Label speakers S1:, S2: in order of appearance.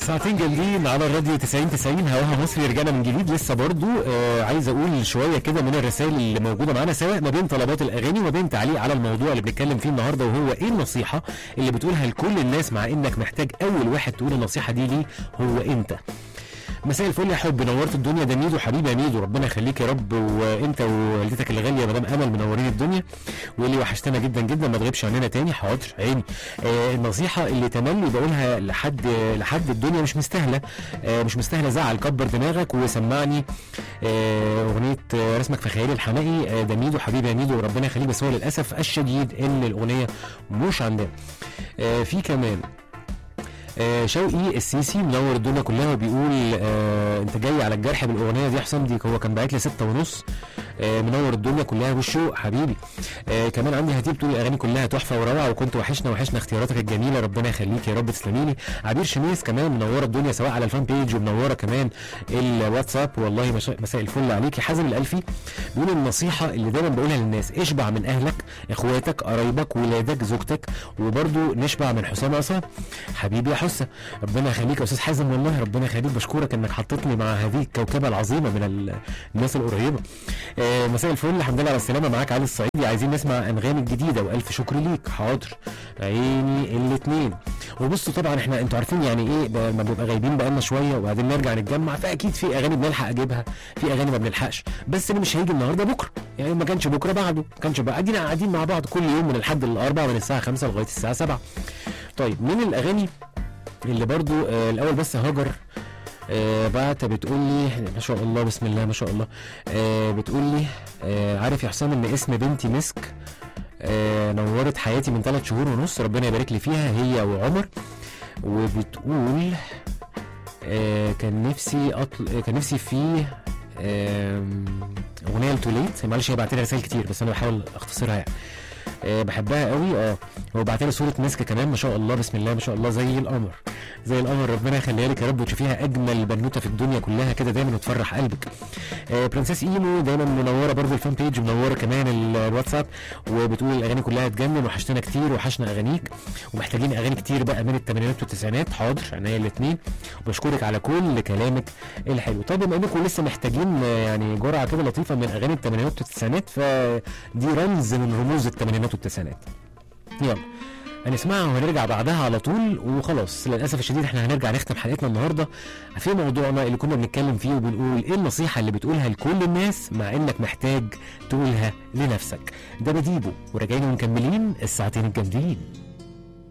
S1: ساعتين جامدين على الراديو 90 90 هواها مصري رجعنا من جديد لسه برضو آه عايز اقول شويه كده من الرسائل اللي موجوده معانا سواء ما بين طلبات الاغاني وما بين تعليق على الموضوع اللي بنتكلم فيه النهارده وهو ايه النصيحه اللي بتقولها لكل الناس مع انك محتاج اول واحد تقول النصيحه دي ليه هو انت مساء الفل يا حب نورت الدنيا ده ميدو حبيبي يا ميدو ربنا يخليك يا رب وانت ووالدتك الغاليه مدام امل منورين الدنيا واللي وحشتنا جدا جدا ما تغيبش عننا تاني حاضر عيني آه النصيحه اللي تملي بقولها لحد لحد الدنيا مش مستاهله آه مش مستاهله زعل كبر دماغك وسمعني آه اغنيه آه رسمك في خيالي الحمائي آه ده ميدو حبيبي يا ميدو ربنا يخليك بس هو للاسف الشديد ان الاغنيه مش عندنا آه في كمان آه شوقي السيسي منور الدنيا كلها وبيقول آه انت جاي على الجرح بالاغنيه دي يا حسام دي هو كان باعت لي ستة ونص آه منور الدنيا كلها والشوق حبيبي آه كمان عندي هتيب تقول الاغاني كلها تحفه وروعه وكنت وحشنا وحشنا اختياراتك الجميله ربنا يخليك يا رب تسلمي لي عبير شميس كمان منوره الدنيا سواء على الفان بيج ومنوره كمان الواتساب والله مش... مساء الفل عليك يا حازم الالفي بيقول النصيحه اللي دايما بقولها للناس اشبع من اهلك اخواتك قرايبك ولادك زوجتك وبرده نشبع من حسام عصام حبيبي يا حسه ربنا يخليك يا استاذ حازم والله ربنا يخليك بشكرك انك حطيتني مع هذه الكوكبه العظيمه من ال... الناس القريبه آه مساء الفل الحمد لله على السلامه معاك علي الصعيدي عايزين نسمع انغام الجديده والف شكر ليك حاضر عيني الاثنين وبصوا طبعا احنا انتوا عارفين يعني ايه ما بنبقى غايبين بقالنا شويه وبعدين نرجع نتجمع فاكيد في اغاني بنلحق اجيبها في اغاني ما بنلحقش بس اللي مش هيجي النهارده بكره يعني ما كانش بكره بعده ما كانش بقى قاعدين قاعدين مع بعض كل يوم من الحد للاربع من الساعه 5 لغايه الساعه 7 طيب من الاغاني اللي برضو آه الاول بس هاجر آه بعت بتقول لي ما شاء الله بسم الله ما شاء الله آه بتقول لي آه عارف يا حسام ان اسم بنتي مسك آه نورت حياتي من ثلاث شهور ونص ربنا يبارك لي فيها هي وعمر وبتقول آه كان نفسي أطل... كان نفسي في آه اغنيه لتوليت معلش هي بعت لي رسائل كتير بس انا بحاول اختصرها يعني أه بحبها قوي اه هو بعت لي صوره مسك كمان ما شاء الله بسم الله ما شاء الله زي القمر زي القمر ربنا يخليها لك يا رب وتشوفيها اجمل بنوته في الدنيا كلها كده دايما وتفرح قلبك آه برنسيس ايمو دايما منوره برضو الفان بيج منوره كمان الواتساب وبتقول الاغاني كلها تجنن وحشتنا كتير وحشنا اغانيك ومحتاجين اغاني كتير بقى من الثمانينات والتسعينات حاضر عينيا الاثنين وبشكرك على كل كلامك الحلو طيب بما انكم لسه محتاجين يعني جرعه كده لطيفه من اغاني الثمانينات والتسعينات فدي رمز من رموز الثمانينات والتسعينات يلا هنسمعها وهنرجع بعدها على طول وخلاص للاسف الشديد احنا هنرجع نختم حلقتنا النهارده في موضوعنا اللي كنا بنتكلم فيه وبنقول ايه النصيحه اللي بتقولها لكل الناس مع انك محتاج تقولها لنفسك ده بديبو وراجعين ومكملين الساعتين الجامدين